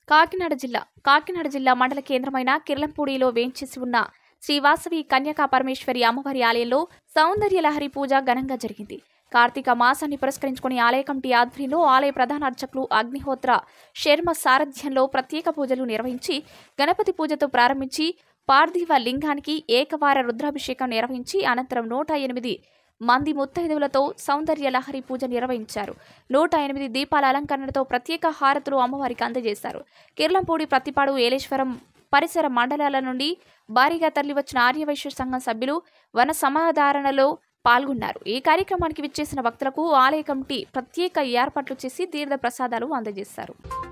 కాకినాడ జిల్లా కాకినాడ జిల్లా మండల కేంద్రమైన కిర్లంపూడిలో వేంచేసి ఉన్న శ్రీ వాసవి కన్యకా పరమేశ్వరి అమ్మవారి ఆలయంలో సౌందర్య లహరి పూజ ఘనంగా జరిగింది కార్తీక మాసాన్ని పురస్కరించుకుని ఆలయ కమిటీ ఆధ్వర్యంలో ఆలయ ప్రధాన అర్చకులు అగ్నిహోత్ర శర్మ సారథ్యంలో ప్రత్యేక పూజలు నిర్వహించి గణపతి పూజతో ప్రారంభించి పార్థివ లింగానికి ఏకవార రుద్రాభిషేకం నిర్వహించి అనంతరం నూట ఎనిమిది మంది ముత్తైదువులతో సౌందర్య లహరి పూజ నిర్వహించారు నూట ఎనిమిది దీపాల అలంకరణతో ప్రత్యేక హారతులు అమ్మవారికి అందజేశారు కిర్లంపూడి ప్రతిపాడు ఏలేశ్వరం పరిసర మండలాల నుండి భారీగా తరలివచ్చిన ఆర్యవైశ్య సంఘం సభ్యులు వన సమాధారణలో పాల్గొన్నారు ఈ కార్యక్రమానికి విచ్చేసిన భక్తులకు ఆలయ కమిటీ ప్రత్యేక ఏర్పాట్లు చేసి తీర్థ ప్రసాదాలు అందజేశారు